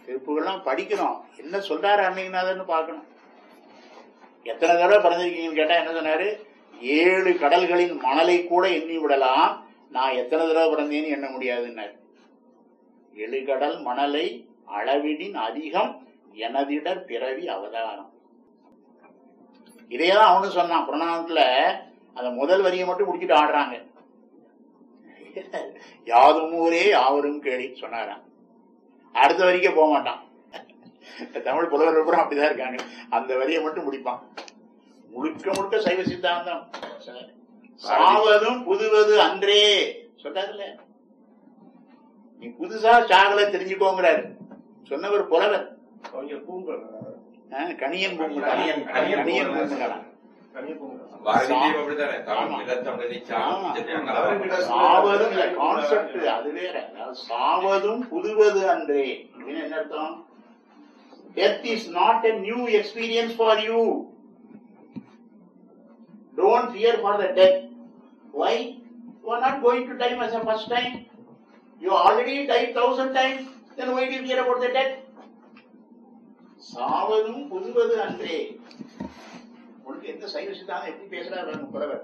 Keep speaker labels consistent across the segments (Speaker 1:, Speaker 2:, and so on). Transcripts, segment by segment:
Speaker 1: திருப்புகள்லாம் படிக்கிறோம் என்ன சொல்றாரு அன்னைக்குனாதன்னு பார்க்கணும் எத்தனை தடவை பிறந்திருக்கீங்கன்னு கேட்டா என்ன சொன்னாரு ஏழு கடல்களின் மணலை கூட எண்ணி விடலாம் நான் எத்தனை தடவை பிறந்தேன்னு எண்ண முடியாதுன்னாரு ஏழு கடல் மணலை அளவிடின் அதிகம் எனதிடர் பிறவி அவதாரம் இதையெல்லாம் அவனு சொன்னான் புறநானத்துல அந்த முதல் வரியை மட்டும் முடிச்சுட்டு ஆடுறாங்க யாதும் ஊரே யாவரும் கேளி சொன்னாராம் அடுத்த வரிக்கே போக மாட்டான் தமிழ் புலவர்கள் கூட அப்படிதான் இருக்காங்க அந்த வரியை மட்டும் முடிப்பான் முழுக்க முழுக்க சைவ சித்தாந்தம் சாவதும் புதுவது அன்றே சொன்னார்ல நீ புதுசா சாகல தெரிஞ்சுக்கோங்கிறாரு சொன்னவர் புலவர்
Speaker 2: அவங்க பூங்கல்
Speaker 1: ஆ, கணியன் பூங்குழா.
Speaker 2: கணியன், கணியன்
Speaker 1: கணியன்
Speaker 2: பூங்குழா.
Speaker 1: பூங்குழா.
Speaker 2: தனியா பூங்கல்
Speaker 3: பாரதியும் அப்படித்தானே
Speaker 1: ஆமா.
Speaker 3: தமிழ் நிலத்தமிழனை
Speaker 1: ஆமா.
Speaker 3: சாப்பிட்டு
Speaker 1: சாவதும் இல்ல கான்செப்ட் அது வேற அதாவது சாவதும் புதுவது அன்றே அப்படின்னு என்ன அர்த்தம் death is not a new experience for you don't fear for the death why you are not going to time as a first time you already died thousand times then why do you fear about the death சாவதும் புதுவது அன்றே உனக்கு எந்த சைவ சித்தாந்தம் எப்படி பேசுறாரு புறவர்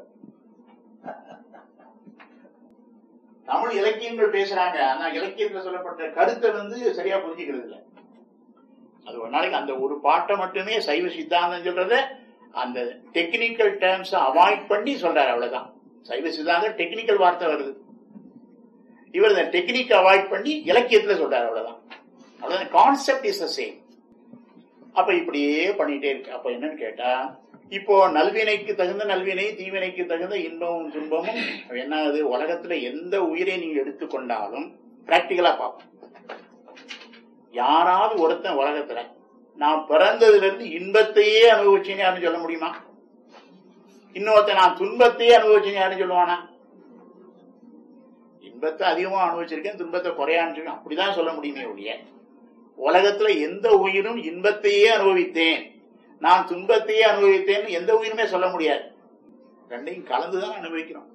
Speaker 1: தமிழ் இலக்கியங்கள் பேசுறாங்க ஆனா இலக்கியத்துல சொல்லப்பட்ட கருத்தை வந்து சரியா புரிஞ்சுக்கிறது இல்ல அது ஒரு நாளைக்கு அந்த ஒரு பாட்டை மட்டுமே சைவ சித்தாந்தம் சொல்றத அந்த டெக்னிக்கல் டேர்ம்ஸ் அவாய்ட் பண்ணி சொல்றாரு அவ்வளவுதான் சைவ சித்தாந்தம் டெக்னிக்கல் வார்த்தை வருது இவர் இந்த டெக்னிக் அவாய்ட் பண்ணி இலக்கியத்துல சொல்றாரு அவ்வளவுதான் அவ்வளவுதான் கான்செப்ட் இஸ் த சேம் அப்ப இப்படியே பண்ணிட்டே இருக்கு அப்ப என்னன்னு கேட்டா இப்போ நல்வினைக்கு தகுந்த நல்வினை தீவினைக்கு தகுந்த இன்பமும் துன்பமும் என்ன ஆகுது உலகத்துல எந்த உயிரை நீங்க எடுத்துக்கொண்டாலும் பிராக்டிக்கலா பார்ப்போம் யாராவது ஒருத்தன் உலகத்துல நான் பிறந்ததுல இருந்து இன்பத்தையே அனுபவிச்சேன்னு யாரும் சொல்ல முடியுமா இன்னொருத்தன் நான் துன்பத்தையே அனுபவிச்சேன்னு யாரும் சொல்லுவானா இன்பத்தை அதிகமா அனுபவிச்சிருக்கேன் துன்பத்தை குறையா அனுபவிச்சிருக்கேன் அப்படிதான் சொல்ல முடியுமே ஒழிய உலகத்துல எந்த உயிரும் இன்பத்தையே அனுபவித்தேன் நான் துன்பத்தையே அனுபவித்தேன் எந்த உயிருமே சொல்ல முடியாது ரெண்டையும் கலந்துதான் அனுபவிக்கிறோம்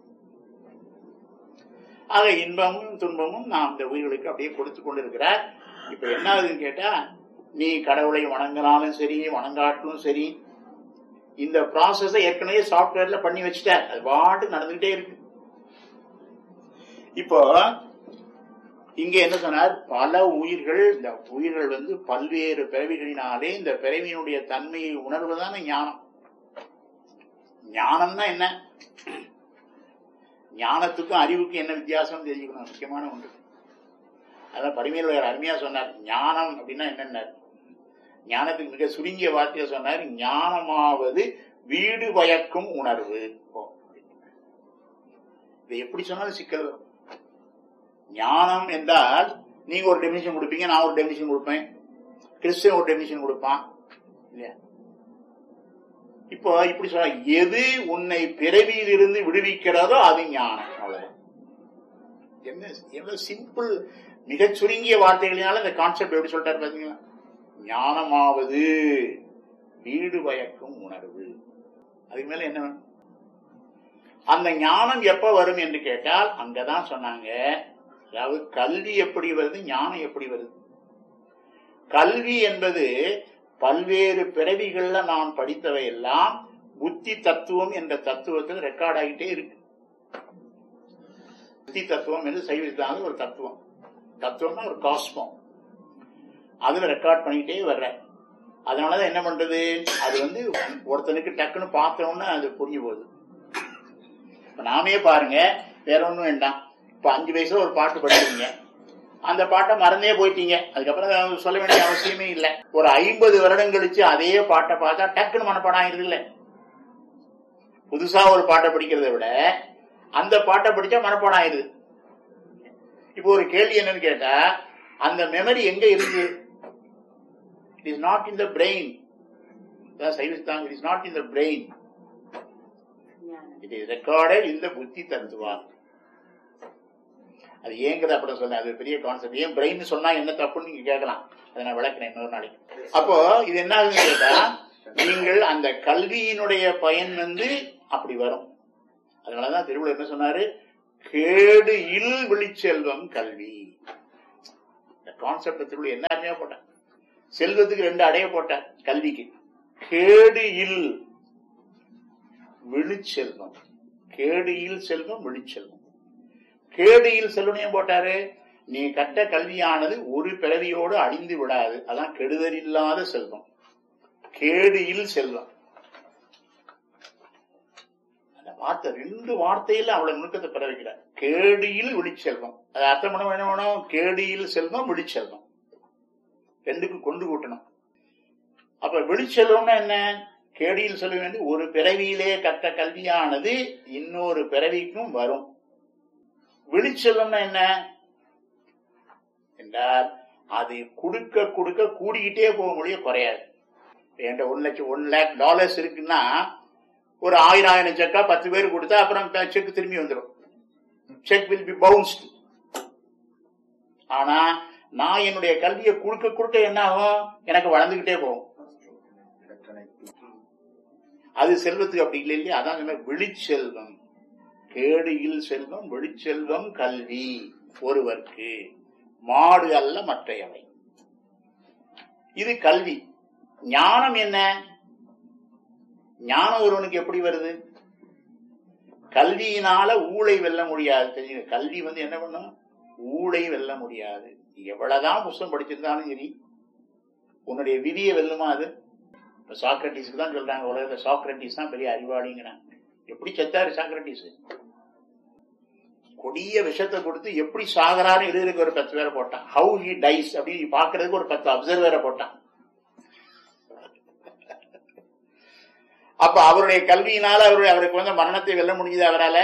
Speaker 1: ஆக இன்பமும் துன்பமும் நாம் இந்த உயிர்களுக்கு அப்படியே கொடுத்து கொண்டிருக்கிறார் இப்ப என்ன ஆகுதுன்னு கேட்டா நீ கடவுளை வணங்கினாலும் சரி வணங்காட்டிலும் சரி இந்த ப்ராசஸ ஏற்கனவே சாப்ட்வேர்ல பண்ணி வச்சுட்டார் அது பாட்டு நடந்துகிட்டே இருக்கு இப்போ இங்க என்ன சொன்னார் பல உயிர்கள் இந்த உயிர்கள் வந்து பல்வேறு பிறவிகளினாலே இந்த பிறவியினுடைய தன்மையை உணர்வதான ஞானம் ஞானம்னா என்ன ஞானத்துக்கும் அறிவுக்கும் என்ன வித்தியாசம் தெரிஞ்சுக்கணும் முக்கியமான ஒன்று அதான் பரிமையில் அருமையா சொன்னார் ஞானம் அப்படின்னா என்னன்னார் ஞானத்துக்கு மிக சுருங்கிய வார்த்தையை சொன்னார் ஞானமாவது வீடு பயக்கும் உணர்வு ஓ. இதை எப்படி சொன்னாலும் சிக்கல் வரும் ஞானம் என்றால் நீங்க ஒரு டெபினிஷன் கொடுப்பீங்க நான் ஒரு டெபினிஷன் கொடுப்பேன் கிறிஸ்டியன் ஒரு டெபினிஷன் கொடுப்பான் இல்லையா இப்போ இப்படி சொல்ல எது உன்னை பிறவியிலிருந்து விடுவிக்கிறதோ அது ஞானம் அவ்வளவுதான் என்ன எவ்வளவு சிம்பிள் மிகச் சுருங்கிய வார்த்தைகளினால இந்த கான்செப்ட் எப்படி சொல்லிட்டாரு பாத்தீங்களா ஞானமாவது வீடு பயக்கும் உணர்வு அதுக்கு மேல என்ன வேணும் அந்த ஞானம் எப்ப வரும் என்று கேட்டால் அங்கதான் சொன்னாங்க அதாவது கல்வி எப்படி வருது ஞானம் எப்படி வருது கல்வி என்பது பல்வேறு பிறவிகள்ல நான் படித்தவை எல்லாம் புத்தி தத்துவம் என்ற தத்துவத்தில் ரெக்கார்ட் ஆகிட்டே இருக்கு புத்தி தத்துவம் என்று சைவ சித்தாந்தம் ஒரு தத்துவம் தத்துவம்னா ஒரு காஸ்மம் அதுல ரெக்கார்ட் பண்ணிக்கிட்டே வர்ற அதனாலதான் என்ன பண்றது அது வந்து ஒருத்தனுக்கு டக்குன்னு பார்த்தோம்னா அது புரிஞ்சு போகுது இப்ப நாமே பாருங்க வேற ஒண்ணும் வேண்டாம் இப்ப அஞ்சு வயசுல ஒரு பாட்டு படிக்கிறீங்க அந்த பாட்டை மறந்தே போயிட்டீங்க அதுக்கப்புறம் சொல்ல வேண்டிய அவசியமே இல்லை ஒரு ஐம்பது வருடம் கழிச்சு அதே பாட்டை பார்த்தா டக்குன்னு மனப்பாடம் ஆயிருது இல்ல புதுசா ஒரு பாட்டை படிக்கிறதை விட அந்த பாட்டை படிச்சா மனப்பாடம் ஆயிருது இப்போ ஒரு கேள்வி என்னன்னு கேட்டா அந்த மெமரி எங்க இருக்கு it is not in the brain சைவஸ்தாங்க it is not in the brain it is recorded இந்த புத்தி தத்துவா அது ஏங்குது அப்படி சொன்னேன் அது பெரிய கான்செப்ட் ஏன் பிரெயின் சொன்னா என்ன தப்புன்னு நீங்க கேட்கலாம் அதை நான் விளக்குறேன் இன்னொரு நாளைக்கு அப்போ இது என்ன ஆகுதுன்னு கேட்டா நீங்கள் அந்த கல்வியினுடைய பயன் வந்து அப்படி வரும் அதனாலதான் திருவள்ளுவர் என்ன சொன்னாரு கேடு இல் விழிச்செல்வம் கல்வி இந்த கான்செப்ட் திருவள்ளுவர் என்ன அருமையா போட்டேன் செல்வத்துக்கு ரெண்டு அடைய போட்டார் கல்விக்கு கேடு இல் விழுச்செல்வம் கேடு இல் செல்வம் விழுச்செல்வம் கேடு இல் செல்வம் ஏன் போட்டாரு நீ கட்ட கல்வியானது ஒரு பிறவியோடு அழிந்து விடாது அதான் கெடுதல் இல்லாத செல்வம் கேடு இல் செல்வம் அந்த வார்த்தை ரெண்டு வார்த்தையில அவளை நுணுக்கத்தை பெற வைக்கிறார் கேடியில் விழிச்செல்வம் அது அர்த்தம் பண்ண என்ன வேணும் கேடியில் செல்வம் விழிச்செல்வம் ரெண்டுக்கும் கொண்டு கூட்டணும் அப்ப விழிச்செல்வம்னா என்ன கேடியில் செல்வம் வந்து ஒரு பிறவியிலே கற்ற கல்வியானது இன்னொரு பிறவிக்கும் வரும் விழிச்செல்வம்னா என்ன என்றால் அது கொடுக்க கொடுக்க கூடிக்கிட்டே போக முடியும் குறையாது என்கிட்ட ஒன் லட்சம் ஒன் லேக் டாலர்ஸ் இருக்குன்னா ஒரு ஆயிரம் ஆயிரம் செக்கா பத்து பேர் கொடுத்தா அப்புறம் செக் திரும்பி வந்துடும் செக் வில் பி பவுன்ஸ்ட் ஆனா நான் என்னுடைய கல்வியை கொடுக்க கொடுக்க என்ன ஆகும் எனக்கு வளர்ந்துகிட்டே போகும் அது செல்வத்துக்கு அப்படி இல்லை இல்லையா அதான் சொன்ன விழிச்செல்வம் கேடியில் செல்வம் விழிச்செல்வம் கல்வி ஒருவர்க்கு மாடு அல்ல மற்றையவை இது கல்வி ஞானம் என்ன ஞானம் ஒருவனுக்கு எப்படி வருது கல்வியினால ஊழை வெல்ல முடியாது தெரியுங்க கல்வி வந்து என்ன பண்ணும் ஊழை வெல்ல முடியாது நீ எவ்வளவுதான் புஸ்தகம் படிச்சிருந்தாலும் சரி உன்னுடைய விதியை வெல்லுமா அது இப்ப சாக்ரட்டிஸ்க்கு தான் சொல்றாங்க உலகத்துல சாக்ரட்டிஸ் தான் பெரிய அறிவாளிங்கிறாங்க எப்படி செத்தாரு சாக்ரட்டிஸ் கொடிய விஷத்தை கொடுத்து எப்படி சாகரான்னு எழுதுறதுக்கு ஒரு பத்து பேரை போட்டான் ஹவு ஹி டைஸ் அப்படின்னு பாக்குறதுக்கு ஒரு பத்து அப்சர்வரை போட்டான் அப்ப அவருடைய கல்வியினால அவருடைய அவருக்கு வந்து மரணத்தை வெல்ல முடிஞ்சது அவரால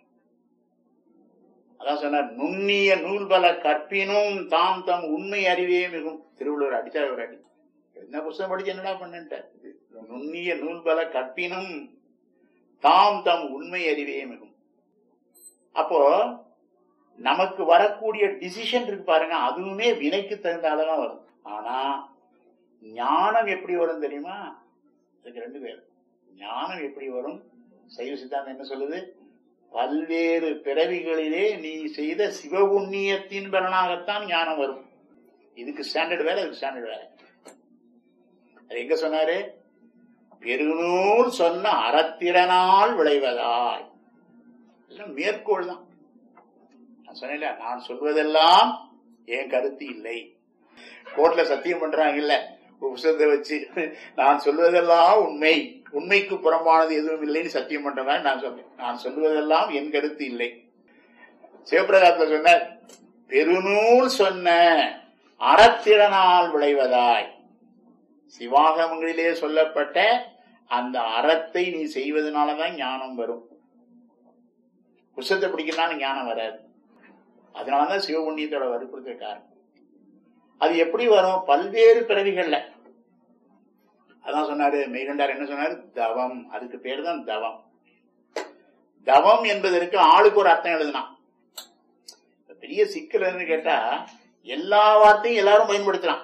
Speaker 1: அதான் சொன்னார் நுண்ணிய நூல்பல கற்பினும் தாம் தம் உண்மை அறிவே மிகும் திருவள்ளுவர் அடிச்சார் ஒரு அடி என்ன புஸ்தகம் படிச்சு என்னடா பண்ணிட்டார் நுண்ணிய நூல்பல கற்பினும் தாம் தம் உண்மை அறிவே மிகும் அப்போ நமக்கு வரக்கூடிய டிசிஷன் இருக்கு பாருங்க அதுவுமே வினைக்கு தகுந்த அளவுதான் வரும் ஆனா ஞானம் எப்படி வரும் தெரியுமா இதுக்கு ரெண்டு பேர் ஞானம் எப்படி வரும் சைவ சித்தாந்தம் என்ன சொல்லுது பல்வேறு பிறவிகளிலே நீ செய்த சிவ புண்ணியத்தின் பலனாகத்தான் ஞானம் வரும் இதுக்கு ஸ்டாண்டர்ட் வேற இதுக்கு ஸ்டாண்டர்ட் வேற அது எங்க சொன்னாரு பெருநூல் சொன்ன அறத்திறனால் விளைவதாய் எல்லாம் மேற்கோள் தான் நான் சொன்னேன்ல நான் சொல்வதெல்லாம் என் கருத்து இல்லை கோர்ட்ல சத்தியம் பண்றாங்க இல்ல புஸ்தகத்தை வச்சு நான் சொல்வதெல்லாம் உண்மை உண்மைக்கு புறம்பானது எதுவும் இல்லைன்னு சத்தியம் பண்றேன் நான் சொல்றேன் நான் சொல்வதெல்லாம் என் கருத்து இல்லை சிவபிரகாசத்துல சொன்ன பெருநூல் சொன்ன அறத்திறனால் விளைவதாய் சிவாகமங்களிலே சொல்லப்பட்ட அந்த அறத்தை நீ செய்வதனாலதான் ஞானம் வரும் புஸ்தத்தை பிடிக்கணும்னா ஞானம் வராது அதனாலதான் சிவபுண்ணியத்தோட வற்புறுத்த காரணம் அது எப்படி வரும் பல்வேறு பிறவிகள்ல அதான் சொன்னாரு மெய்கண்டார் என்ன சொன்னாரு தவம் அதுக்கு பேர் தான் தவம் தவம் என்பதற்கு ஆளுக்கு ஒரு அர்த்தம் எழுதினான் பெரிய சிக்கல் என்னன்னு கேட்டா எல்லா வார்த்தையும் எல்லாரும் பயன்படுத்தலாம்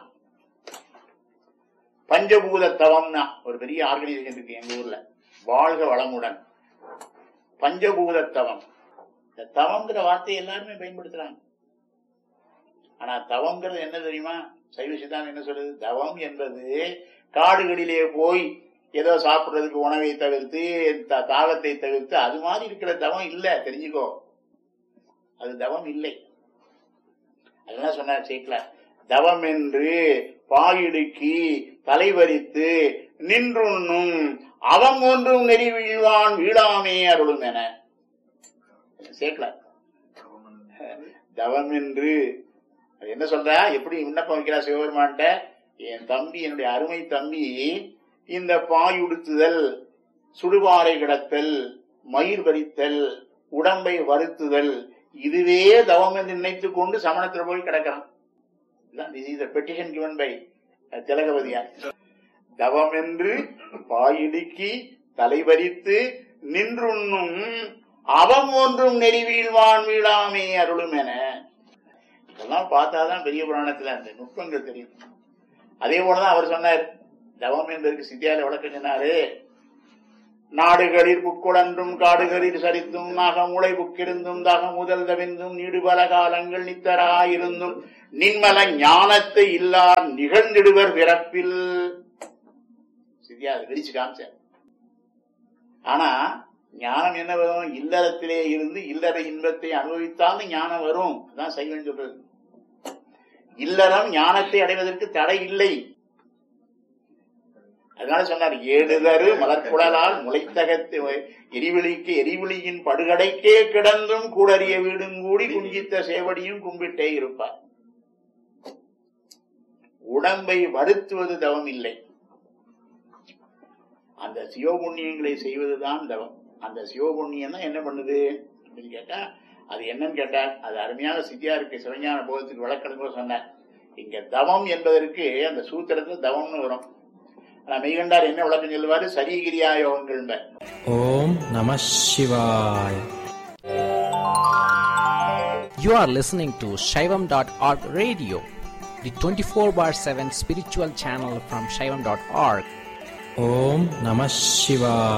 Speaker 1: பஞ்சபூத தவம்னா ஒரு பெரிய ஆர்கனைசேஷன் இருக்கு எங்க ஊர்ல வாழ்க வளமுடன் பஞ்சபூத தவம் இந்த தவம்ங்கிற வார்த்தையை எல்லாருமே பயன்படுத்துறாங்க ஆனா தவம்ங்கிறது என்ன தெரியுமா சைவ சித்தாந்தம் என்ன சொல்லுது தவம் என்பது காடுகளிலே போய் ஏதோ சாப்பிடுறதுக்கு உணவை தவிர்த்து த- தாகத்தை தவிர்த்து அது மாதிரி இருக்கிற தவம் இல்ல தெரிஞ்சுக்கோ அது தவம் இல்லை அதெல்லாம் சொன்னார் சீட்ல தவம் என்று பாயிடுக்கி தலைவரித்து நின்றுண்ணும் அவன் ஒன்றும் நெறி வீழ்வான் வீழாமே அருளும் என சேர்க்கல தவம் என்று அது என்ன சொல்ற எப்படி விண்ணப்பம் வைக்கிறா சிவபெருமான்ட்ட என் தம்பி என்னுடைய அருமை தம்பி இந்த பாயுடுத்துதல் சுடுபாறை கிடத்தல் மயிர் வரித்தல் உடம்பை வருத்துதல் இதுவே தவம் என்று நினைத்துக் கொண்டு சமணத்தில் போய் கிடக்கிறான் this is petition given by Thilakavathiyar தவம் என்று பாயிடுக்கி தலைவரித்து நின்றுண்ணும் அவம் ஒன்றும் நெறி வீழ்வான் வீழாமே அருளும் என இதெல்லாம் பார்த்தாதான் பெரிய புராணத்துல அந்த நுட்பங்கள் தெரியும் அதே போலதான் அவர் சொன்னார் தவம் என்பதற்கு சித்தியால விளக்கம் சொன்னாரு நாடுகளில் புக்குழன்றும் காடுகளில் சரித்தும் நாகமுளை புக்கிருந்தும் தகமுதல் தவிந்தும் நீடுபல காலங்கள் நித்தராயிருந்தும் நின்மல ஞானத்தை இல்லார் நிகழ்ந்திடுவர் பிறப்பில் சரியா அது விரிச்சு காமிச்சேன் ஆனா ஞானம் என்ன வரும் இல்லறத்திலே இருந்து இல்லற இன்பத்தை அனுபவித்தாலும் ஞானம் வரும் அதான் சைவன் சொல்றது இல்லறம் ஞானத்தை அடைவதற்கு தடை இல்லை அதனால சொன்னார் ஏடுதரு மலர்குழலால் முளைத்தகத்து எரிவிழிக்கு எரிவிழியின் படுகடைக்கே கிடந்தும் கூடறிய வீடும் கூடி குஞ்சித்த சேவடியும் கும்பிட்டே இருப்பார் உடம்பை வருத்துவது தவம் இல்லை அந்த சிவபுண்ணியங்களை செய்வதுதான் தவம் அந்த சிவபுண்ணியம் தான் என்ன பண்ணுது அப்படின்னு கேட்டா அது என்னன்னு கேட்டா அது அருமையான சித்தியா இருக்கு சிவஞான போதத்துக்கு விளக்கணுங்க சொன்னார் இங்க தவம் என்பதற்கு அந்த சூத்திரத்துல தவம்னு வரும் ஆனா மெய்கண்டார் என்ன விளக்கம் சொல்லுவாரு சரீகிரியா யோகங்கள்
Speaker 4: Om Namah Shivaya. You are listening to Shaivam.org radio, the 24 bar 7 spiritual channel from Shaivam.org. Om Namah Shivaya.